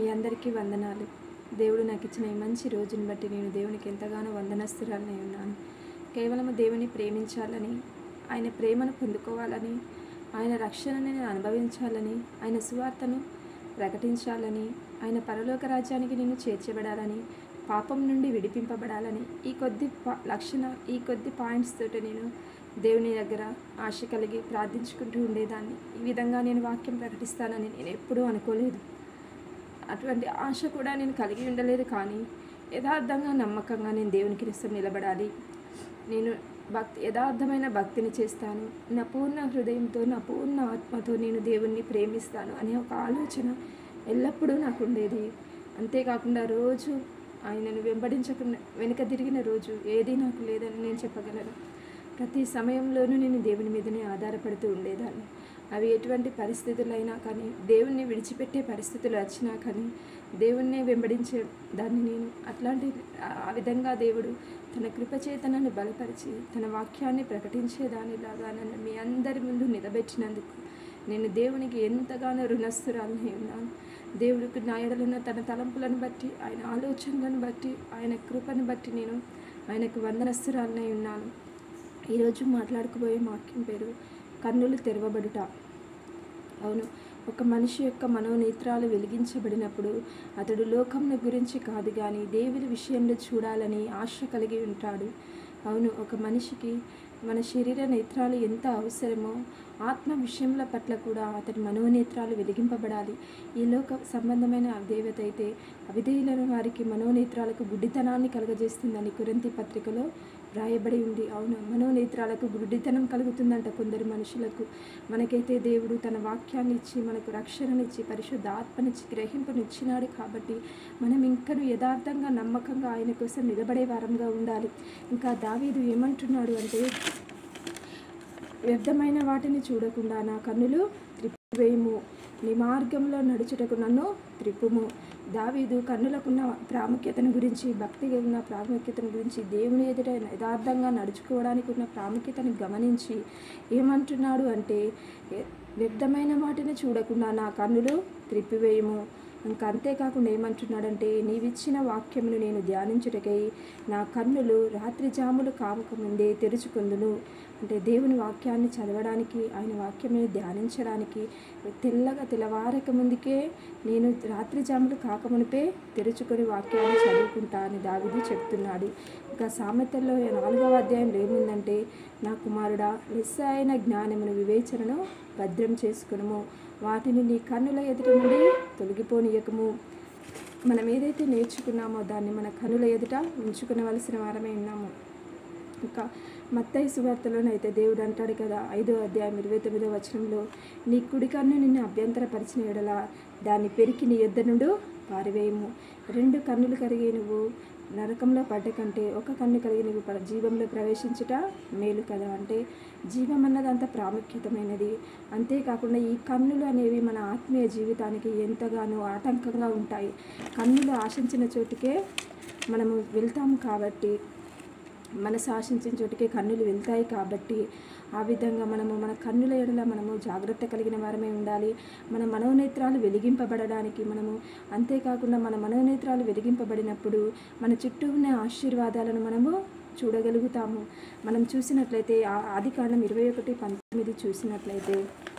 అందరికీ వందనాలు దేవుడు నాకు ఇచ్చిన ఈ మంచి రోజుని బట్టి నేను దేవునికి ఎంతగానో వందనస్తురాలని ఉన్నాను కేవలం దేవుని ప్రేమించాలని ఆయన ప్రేమను పొందుకోవాలని ఆయన రక్షణని నేను అనుభవించాలని ఆయన సువార్తను ప్రకటించాలని ఆయన పరలోక రాజ్యానికి నేను చేర్చబడాలని పాపం నుండి విడిపింపబడాలని ఈ కొద్ది పా- లక్షణ ఈ కొద్ది పాయింట్స్ తోటి నేను దేవుని దగ్గర ఆశ కలిగి ప్రార్థించుకుంటూ ఉండేదాన్ని ఈ విధంగా నేను వాక్యం ప్రకటిస్తానని నేను ఎప్పుడూ అనుకోలేదు అటువంటి ఆశ కూడా నేను కలిగి ఉండలేదు కానీ యథార్థంగా నమ్మకంగా నేను దేవునికి నిస్సం నిలబడాలి నేను భక్తి యథార్థమైన భక్తిని చేస్తాను నా పూర్ణ హృదయంతో నా పూర్ణ ఆత్మతో నేను దేవుణ్ణి ప్రేమిస్తాను అనే ఒక ఆలోచన ఎల్లప్పుడూ నాకు ఉండేది అంతేకాకుండా రోజు ఆయనను వెంబడించకుండా వెనుక తిరిగిన రోజు ఏదీ నాకు లేదని నేను చెప్పగలను ప్రతి సమయంలోనూ నేను దేవుని మీదనే ఆధారపడుతూ ఉండేదాన్ని అవి ఎటువంటి పరిస్థితులైనా కానీ దేవుణ్ణి విడిచిపెట్టే పరిస్థితులు వచ్చినా కానీ దేవుణ్ణి వెంబడించే దాన్ని నేను అట్లాంటి ఆ విధంగా దేవుడు తన కృపచేత నన్ను బలపరిచి తన వాక్యాన్ని ప్రకటించేదానిలాగా నన్ను మీ అందరి ముందు నిలబెట్టినందుకు నేను దేవునికి ఎంతగానో రుణస్థురాలని ఉన్నాను దేవుడికి నా ఎడలున్న తన తలంపులను బట్టి ఆయన ఆలోచనలను బట్టి ఆయన కృపను బట్టి నేను ఆయనకు వందనస్తురాలనై ఉన్నాను ఈరోజు మాట్లాడుకోబోయే వాక్యం పేరు కన్నులు తెరవబడుట అవును ఒక మనిషి యొక్క మనోనేత్రాలు వెలిగించబడినప్పుడు అతడు లోకంను గురించి కాదు కానీ దేవుని విషయంలో చూడాలని ఆశ కలిగి ఉంటాడు అవును ఒక మనిషికి మన శరీర నేత్రాలు ఎంత అవసరమో ఆత్మ విషయముల పట్ల కూడా అతడి మనోనేత్రాలు వెలిగింపబడాలి ఈ లోక సంబంధమైన దేవత అయితే అవిధేయులైన వారికి మనోనేత్రాలకు గుడ్డితనాన్ని కలుగజేస్తుందని కురంతి పత్రికలో వ్రాయబడి ఉంది అవును మనోనేత్రాలకు గుడ్డితనం కలుగుతుందంట కొందరు మనుషులకు మనకైతే దేవుడు తన వాక్యాన్ని ఇచ్చి మనకు రక్షణనిచ్చి పరిశుద్ధ ఆత్మనిచ్చి గ్రహింపునిచ్చినాడు కాబట్టి మనం ఇంకను యథార్థంగా నమ్మకంగా ఆయన కోసం నిలబడే వారంగా ఉండాలి ఇంకా దావీదు ఏమంటున్నాడు అంటే వ్యర్థమైన వాటిని చూడకుండా నా కన్నులు త్రిప్పువేయము నీ మార్గంలో నడుచుటకు నన్ను త్రిప్పుము దావీదు కన్నులకున్న ప్రాముఖ్యతను గురించి భక్తికి ఉన్న ప్రాముఖ్యతను గురించి దేవుని ఎదుట యథార్థంగా నడుచుకోవడానికి ఉన్న ప్రాముఖ్యతను గమనించి ఏమంటున్నాడు అంటే "ఎ- వ్యర్థమైన వాటిని చూడకుండా నా కన్నులు త్రిప్పివేయము ఇంకా అంతేకాకుండా ఏమంటున్నాడంటే నీవిచ్చిన వాక్యమును నేను ధ్యానించుటకై నా కన్నులు రాత్రి జాములు కావకముందే తెరుచుకుందును అంటే దేవుని వాక్యాన్ని చదవడానికి ఆయన వాక్యమును ధ్యానించడానికి తెల్లగా తెల్లవారక ముందుకే నేను రాత్రి జాములు కాకమునిపే తెరుచుకొని వాక్యాన్ని చదువుకుంటా అని దావిది చెప్తున్నాడు ఇంకా సామెతల్లో నాలుగవ అధ్యాయంలో ఏముందంటే నా కుమారుడా లెస్స అయిన జ్ఞానమును వివేచనను భద్రం చేసుకునము వాటిని నీ కన్నుల ఎదుట నుండి తొలగిపోనీయకము మనం ఏదైతే నేర్చుకున్నామో దాన్ని మన కనుల ఎదుట ఉంచుకునవలసిన వారమే ఉన్నాము ఇంకా మత్తయి సువార్తలోనైతే దేవుడు అంటాడు కదా ఐదో అధ్యాయం ఇరవై తొమ్మిదో వచనంలో నీ కుడి కన్ను నిన్ను అభ్యంతరపరిచిన ఎడల దాన్ని పెరికి నీ యొద్ద నుండి పారివేయము రెండు కన్నులు కలిగి నువ్వు నరకంలో పడ్డ కంటే ఒక కన్ను కలిగి నువ్వు ప- జీవంలో ప్రవేశించుట మేలు కదా అంటే జీవం అన్నది అంత ప్రాముఖ్యతమైనది అంతేకాకుండా ఈ కన్నులు అనేవి మన ఆత్మీయ జీవితానికి ఎంతగానో ఆటంకంగా ఉంటాయి కన్నులు ఆశించిన చోటుకే మనము వెళ్తాము కాబట్టి మనసు ఆశించిన చోటికే కన్నులు వెళ్తాయి కాబట్టి ఆ విధంగా మనము మన కన్నుల ఎడల మనము జాగ్రత్త కలిగిన వారమే ఉండాలి మన మనోనేత్రాలు వెలిగింపబడడానికి మనము అంతేకాకుండా మన మనోనేత్రాలు వెలిగింపబడినప్పుడు మన చుట్టూ ఉన్న ఆశీర్వాదాలను మనము చూడగలుగుతాము మనం చూసినట్లయితే ఆ- ఆది కాండం ఇరవై ఒకటి పంతొమ్మిది చూసినట్లయితే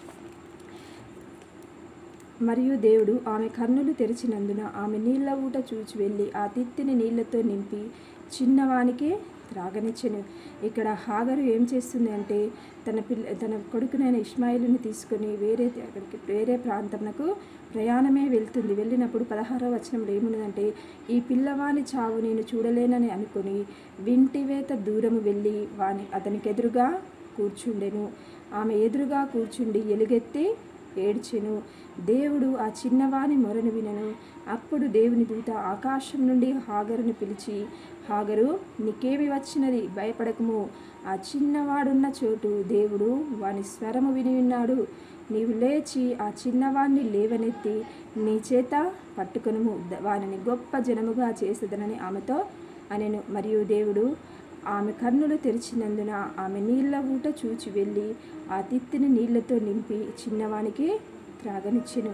మరియు దేవుడు ఆమె కన్నులు తెరిచినందున ఆమె నీళ్ల ఊట చూచి వెళ్ళి ఆ తిత్తిని నీళ్లతో నింపి చిన్నవానికే త్రాగనిచ్చెను ఇక్కడ హాగరు ఏం చేస్తుంది అంటే తన పిల్ల తన కొడుకునైన ఇస్మాయిల్ని తీసుకొని వేరే అక్కడికి వేరే ప్రాంతంకు ప్రయాణమే వెళ్తుంది వెళ్ళినప్పుడు పదహారవ వచనంలో ఏమున్నదంటే ఈ పిల్లవాని చావు నేను చూడలేనని అనుకొని వింటివేత దూరము వెళ్ళి వాని అతనికి ఎదురుగా కూర్చుండెను ఆమె ఎదురుగా కూర్చుండి ఎలుగెత్తి ఏడ్చెను దేవుడు ఆ చిన్నవాని మొరను వినను అప్పుడు దేవుని దూత ఆకాశం నుండి హాగరును పిలిచి హాగరు నీకేమి వచ్చినది భయపడకము ఆ చిన్నవాడున్న చోటు దేవుడు వాని స్వరము విని ఉన్నాడు నీవు లేచి ఆ చిన్నవాణ్ణి లేవనెత్తి నీ చేత పట్టుకొనుము ద- వానిని గొప్ప జనముగా చేసేదనని ఆమెతో అనెను మరియు దేవుడు ఆమె కన్నులు తెరిచినందున ఆమె నీళ్ళ ఊట చూచి వెళ్ళి ఆ తిత్తిని నీళ్లతో నింపి చిన్నవానికి త్రాగనిచ్చెను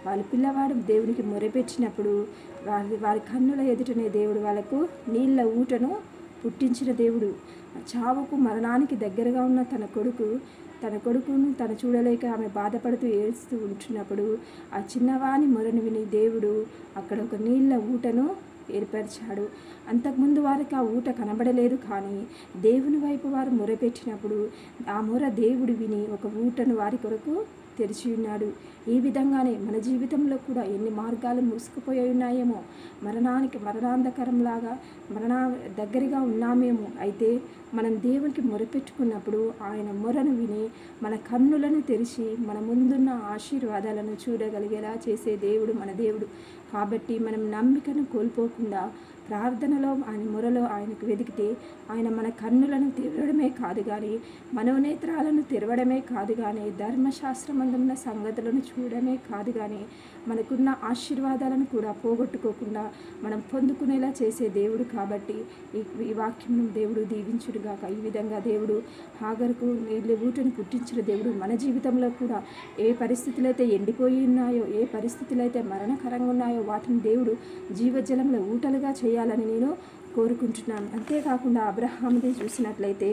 వాళ్ళ పిల్లవాడు దేవునికి మొరపెట్టినప్పుడు వారి వారి కన్నుల ఎదుటనే దేవుడు వాళ్ళకు నీళ్ళ ఊటను పుట్టించిన దేవుడు చావుకు మరణానికి దగ్గరగా ఉన్న తన కొడుకు తన కొడుకును తను చూడలేక ఆమె బాధపడుతూ ఏడుస్తూ ఉంటున్నప్పుడు ఆ చిన్నవాని మొరను విని దేవుడు అక్కడ ఒక నీళ్ళ ఊటను ఏర్పరిచాడు అంతకుముందు వారికి ఆ ఊట కనబడలేదు కానీ దేవుని వైపు వారు మొరపెట్టినప్పుడు ఆ మొర దేవుడు విని ఒక ఊటను వారి కొరకు తెరిచి ఉన్నాడు ఈ విధంగానే మన జీవితంలో కూడా ఎన్ని మార్గాలు మూసుకుపోయి ఉన్నాయేమో మరణానికి మరణాంధకరంలాగా మరణ దగ్గరగా ఉన్నామేమో అయితే మనం దేవునికి మొరపెట్టుకున్నప్పుడు ఆయన మొరను విని మన కన్నులను తెరిచి మన ముందున్న ఆశీర్వాదాలను చూడగలిగేలా చేసే దేవుడు మన దేవుడు కాబట్టి మనం నమ్మికను కోల్పోకుండా ప్రార్థనలో ఆయన మొరలో ఆయనకు వెతికితే ఆయన మన కన్నులను తెరవడమే కాదు కానీ మనోనేత్రాలను తెరవడమే కాదు కానీ ధర్మశాస్త్రమందున్న సంగతులను చూడడమే కాదు కానీ మనకున్న ఆశీర్వాదాలను కూడా పోగొట్టుకోకుండా మనం పొందుకునేలా చేసే దేవుడు కాబట్టి ఈ ఈ వాక్యం దేవుడు దీవించుడుగాక ఈ విధంగా దేవుడు హాగరుకు నీళ్ళ ఊటను పుట్టించిన దేవుడు మన జీవితంలో కూడా ఏ పరిస్థితులు అయితే ఎండిపోయి ఉన్నాయో ఏ పరిస్థితులు అయితే మరణకరంగా ఉన్నాయో వాటిని దేవుడు జీవజలంలో ఊటలుగా చేయాలని నేను కోరుకుంటున్నాను అంతేకాకుండా అబ్రహాముది చూసినట్లయితే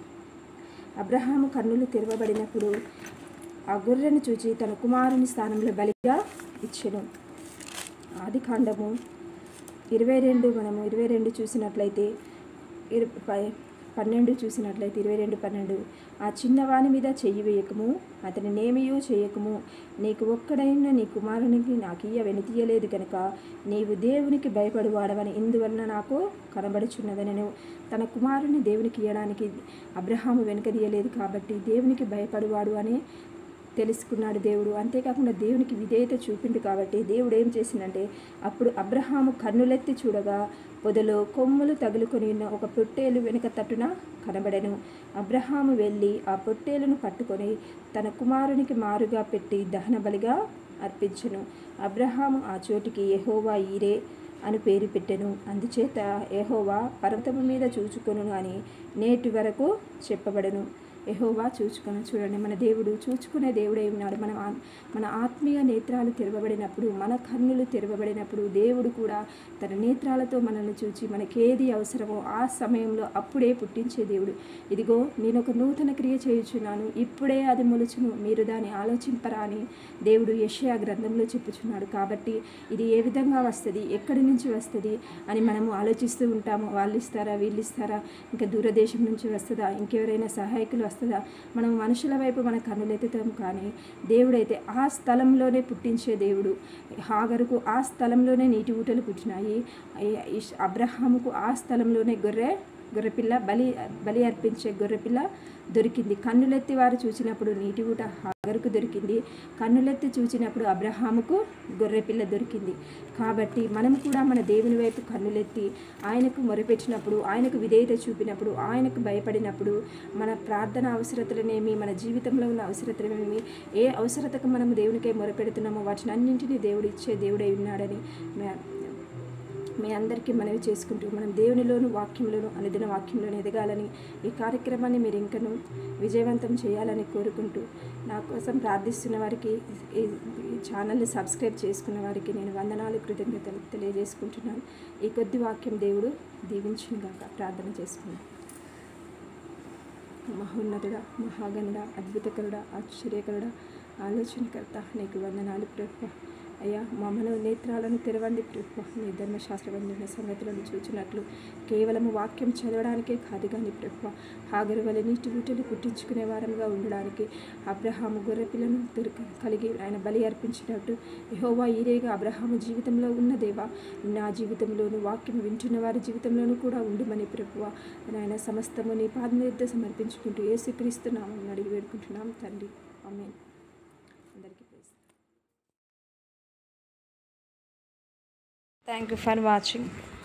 అబ్రహాము కన్నులు తెరవబడినప్పుడు ఆ గొర్రెను చూచి తన కుమారుని స్థానంలో బలిగా ఇచ్చెను ఆది కాండము ఇరవై రెండు మనము ఇరవై రెండు చూసినట్లయితే ఇరు ప- పన్నెండు చూసినట్లయితే ఇరవై రెండు పన్నెండు ఆ చిన్నవాని మీద చెయ్యి వేయకము అతని నేమియూ చేయకము నీకు ఒక్కడైన నీ కుమారునికి నాకు ఇయ్య వెనుతీయలేదు కనుక నీవు దేవునికి భయపడువాడవని ఇందువలన నాకు కనబడుచున్నదనను తన కుమారుని దేవునికి ఇయ్యడానికి అబ్రహాము వెనుకదీయలేదు కాబట్టి దేవునికి భయపడువాడు అని తెలుసుకున్నాడు దేవుడు అంతేకాకుండా దేవునికి విధేయత చూపిండు కాబట్టి దేవుడు ఏం చేసిందంటే అప్పుడు అబ్రహాము కన్నులెత్తి చూడగా పొదలో కొమ్ములు తగులుకొని ఉన్న ఒక పొట్టేలు వెనుక తట్టున కనబడెను అబ్రహాము వెళ్ళి ఆ పొట్టేలును పట్టుకొని తన కుమారునికి మారుగా పెట్టి దహన బలిగా అర్పించెను అబ్రహాము ఆ చోటికి యెహోవా ఈరే అని పేరు పెట్టెను అందుచేత యెహోవా పర్వతము మీద చూచుకొను అని నేటి వరకు చెప్పబడను యెహోవా చూచుకొని చూడండి మన దేవుడు చూచుకునే దేవుడై ఉన్నాడు మన ఆ- మన ఆత్మీయ నేత్రాలు తెరవబడినప్పుడు మన కన్నులు తెరవబడినప్పుడు దేవుడు కూడా తన నేత్రాలతో మనల్ని చూచి మనకేది అవసరమో ఆ సమయంలో అప్పుడే పుట్టించే దేవుడు ఇదిగో నేను ఒక నూతన క్రియ చేయుచున్నాను ఇప్పుడే అది మొలుచును మీరు దాన్ని ఆలోచింపరా అని దేవుడు యెషయా గ్రంథంలో చెప్పుచున్నాడు కాబట్టి ఇది ఏ విధంగా వస్తుంది ఎక్కడి నుంచి వస్తుంది అని మనము ఆలోచిస్తూ ఉంటాము వాళ్ళు ఇస్తారా వీళ్ళు ఇస్తారా ఇంకా దూరదేశం నుంచి వస్తుందా ఇంకెవరైనా సహాయకులు వస్తుందా మనం మనుషుల వైపు మన కన్నులెత్తుతాం కానీ దేవుడైతే ఆ స్థలంలోనే పుట్టించే దేవుడు హాగరుకు ఆ స్థలంలోనే నీటి ఊటలు పుట్టినాయి ఈ- ఈ అబ్రహాముకు ఆ స్థలంలోనే గొర్రె గొర్రెపిల్ల బలి బలి అర్పించే గొర్రెపిల్ల దొరికింది కన్నులెత్తి వారు చూసినప్పుడు నీటి ఊట హాగరుకు దొరికింది కన్నులెత్తి చూసినప్పుడు అబ్రహాముకు గొర్రెపిల్ల దొరికింది కాబట్టి మనం కూడా మన దేవుని వైపు కన్నులెత్తి ఆయనకు మొరపెట్టినప్పుడు ఆయనకు విధేయత చూపినప్పుడు ఆయనకు భయపడినప్పుడు మన ప్రార్థన అవసరతలనేమి మన జీవితంలో ఉన్న అవసరతలనేమి ఏ అవసరతకు మనం దేవునికై మొరపెడుతున్నామో వాటిని అన్నింటినీ దేవుడు ఇచ్చే దేవుడై ఉన్నాడని మే- మీ అందరికీ మనవి చేసుకుంటూ మనం దేవునిలోను వాక్యంలోను అనుదిన వాక్యంలోను ఎదగాలని ఈ కార్యక్రమాన్ని మీరు ఇంకను విజయవంతం చేయాలని కోరుకుంటూ నా కోసం ప్రార్థిస్తున్న వారికి ఈ ఈ ఛానల్ని సబ్స్క్రైబ్ చేసుకున్న వారికి నేను వందనాలు కృతజ్ఞతలు తెలియజేసుకుంటున్నాను ఈ కొద్ది వాక్యం దేవుడు దీవించునుగాక ప్రార్థన చేసుకున్నాను మహోన్నతుడ మహాగణుడ అద్భుతకరుడ ఆశ్చర్యకరుడ ఆలోచనకర్త నీకు వందనాలు ప్రభు అయ్యా మా మనో నేత్రాలను తెరవండి ప్రభు నీ ధర్మశాస్త్రబంధుల సంగతులను చూచినట్లు కేవలము వాక్యం చదవడానికే కాదు కానీ ప్రభు హాగరు వల్ల నీటి ఊటలు పుట్టించుకునే వారంగా ఉండడానికి అబ్రహాము గొర్రెపిల్లను దొరికి కలిగి ఆయన బలి అర్పించినట్టు యెహోవా ఈరేగా అబ్రహాము జీవితంలో ఉన్న దేవా నా జీవితంలోను వాక్యం వింటున్న వారి జీవితంలోనూ కూడా ఉండుమని ప్రభువ నాయన సమస్తము నీ పాదం యొద్ద సమర్పించుకుంటూ యేసుక్రీస్తు నామం అడిగి వేడుకుంటున్నాం తండ్రి ఆమేన్ అందరికీ praise thank you for watching